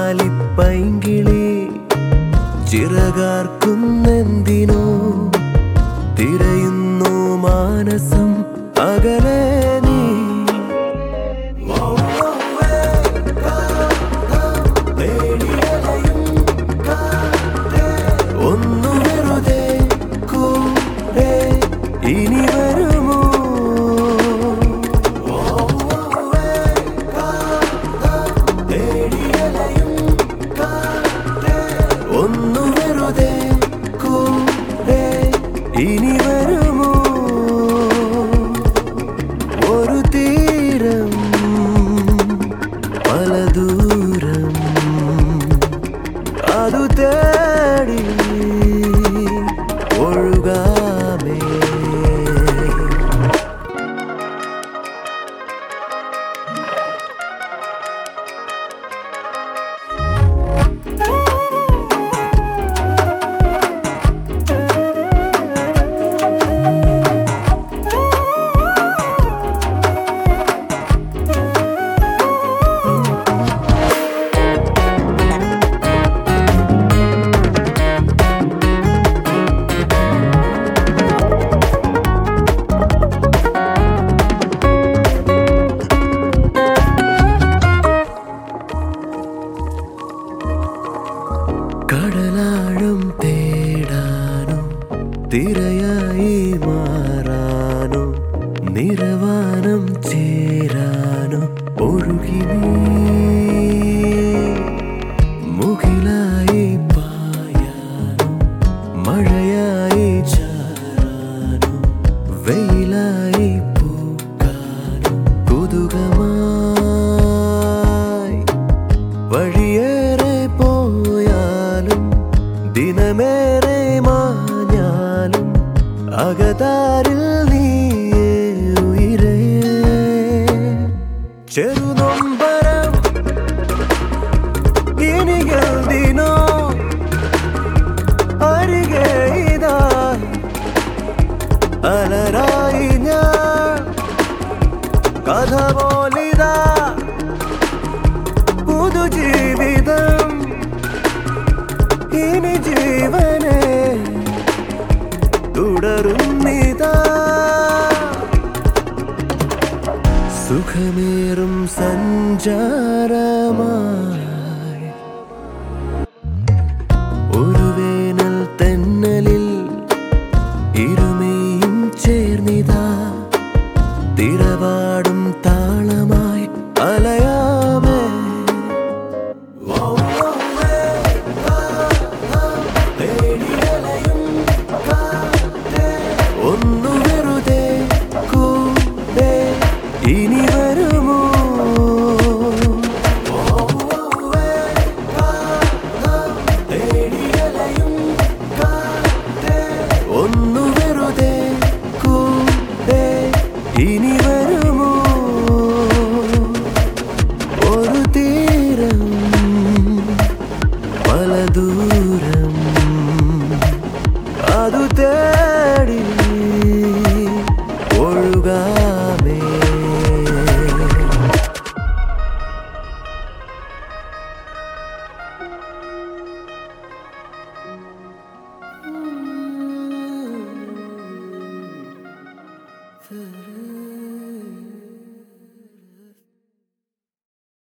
ആലിപ്പൈങ്കിളി ചിറകാർക്കുന്നെന്തിനോ തിരയുന്നു മാനസം അകലെ നീ ഒന്നു വെറുതെ കൂടെ ഇനി വരുമോ ഒന്നു വെറുതെ കൂടെ ഇനി വരുമോ ഒരു തീരം പല ദൂരം അതു തേടി ഒഴുകാമേ കടലാഴം തേടാനോ തിരയായി മാറാനോ നിറവാനം ചേരാനോ ഒഴുകി നീ മുകിലായി പായാനോ മഴയായി ചാരാനോ വെയിലായി പൂക്കാനോ കുതുകമായി വഴിയേറെ പോയാലും ദിനമേറെ മാഞ്ഞാലും അകതാരിൽ നീയേ ഉയിരേ ചെറുനൊമ്പരം ഇനി എന്തിനോ അരികെ ഇതാ അലരായി ഞാൻ കഥ പോലിതാ പുതുജീവിതം ഇനി ജീവനെ തുടരുന്നിതാ സുഖമേറും സഞ്ചാര